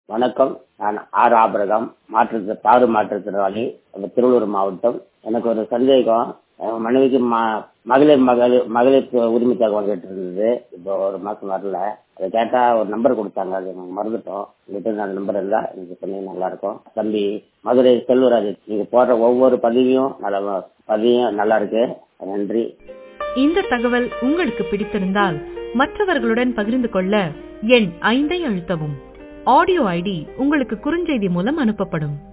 வணக்கம் நான் ஆர் ஆபரகம் மாற்று தாறு மாற்றுத்திறனாளி நம்ம திருவள்ளூர் மாவட்டம் எனக்கு ஒரு சந்தேகம் என் மனைவிக்கு ம மகளிர் மகளிர் மகளிர் உரிமை தகவல் கேட்டு இருந்தது இப்போ ஒரு மாசம் வரல அதை கேட்டா ஒரு நம்பர் கொடுத்தாங்க அது நாங்கள் மறந்துட்டோம் உங்ககிட்ட அந்த நம்பர் இருந்தா எனக்கு சொன்னீங்க நல்லா இருக்கும் தம்பி மதுரை செல்வராஜ் நீங்க போடுற ஒவ்வொரு பதிவையும் நல்ல பதிவும் நல்லா இருக்கு நன்றி இந்த தகவல் உங்களுக்கு பிடித்திருந்தால் மற்றவர்களுடன் பகிர்ந்து கொள்ள எண் ஐந்தை அழுத்தவும் ஆடியோ ஐடி உங்களுக்கு குறுஞ்செய்தி மூலம் அனுப்பப்படும்